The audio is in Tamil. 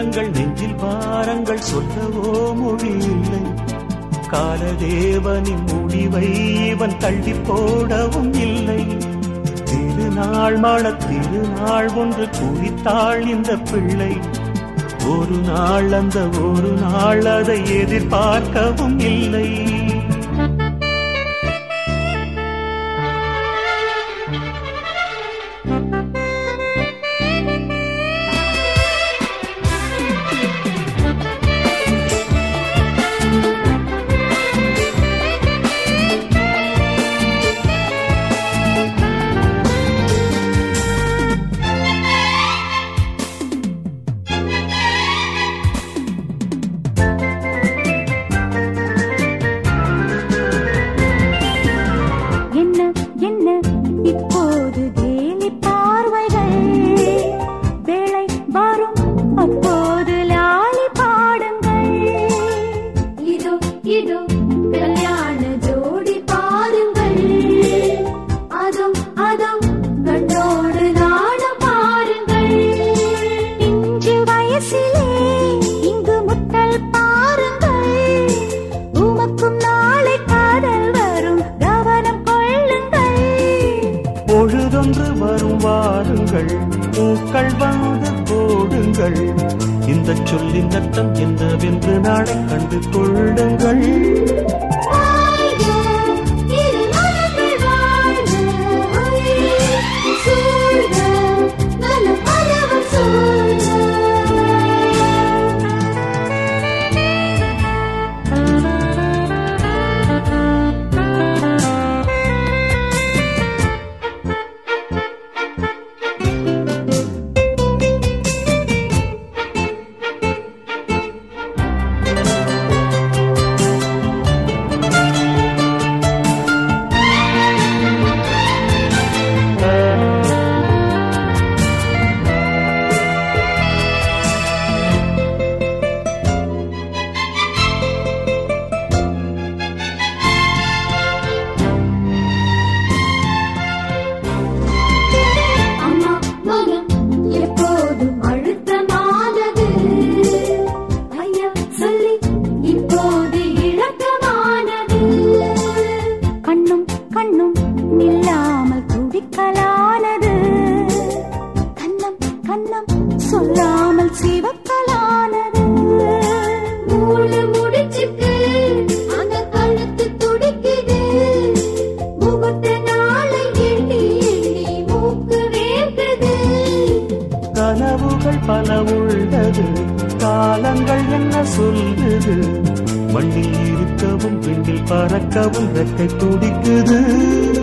எங்கள் நெஞ்சில் பாரங்கள் சொல்லவோ மொழி இல்லை காலதேவனின் முடிவை இவன் தள்ளி போடவும் இல்லை திருநாள் மழ திருநாள் ஒன்று குறித்தாள் இந்த பிள்ளை ஒரு நாள் அந்த ஒரு நாள் அதை எதிர்பார்க்கவும் இல்லை என்ன என்ன இப்போது கேலி பார்வைகள் வேளை வரும் அப்போது லாலி பாடுங்கள் இதோ இதோ கல்யாண ஜோடி பாருங்கள் அதோ அதோ கண்ணோடு நாணம் பாருங்கள் பிஞ்சு வயசிலே இங்கு முத்தல் பாருங்கள் உமக்கும் நாளை காதல் வரும் கவனம் கொள்ளுங்கள் பொழுதொன்று வரும் வாருங்கள் பூக்கள் வந்து போடுங்கள் இந்த சொல்லின் அர்த்தம் என்னவென்று நாளை கண்டு கொள்ளுங்கள் வாழ்க, இரு மனங்கள் வாழ்க, ஒரே சூழ்க, நல பரவல் சூழ்க. அம்மா மகன் எப்போதும் அழுத்தமானது ஐயா சொல்லி இப்போது இழக்கமானது கண்ணும் கண்ணும் நில்லாமல் துடிக்கலானது கண்ணம் கண்ணம் சொல்லாமல் சிவக்கலானது மூளை முடிச்சுக்கு அந்த கழுத்து துடிக்குது முகூர்த்த நாளை எண்ணி எண்ணி மூக்கு வேர்க்குது கனவுகள் பல உள்ளது காலங்கள் என்ன சொல்லுது மண்ணில் இருக்கவும் பெண்ணில் பறக்கவும் ரெக்கை துடிக்குது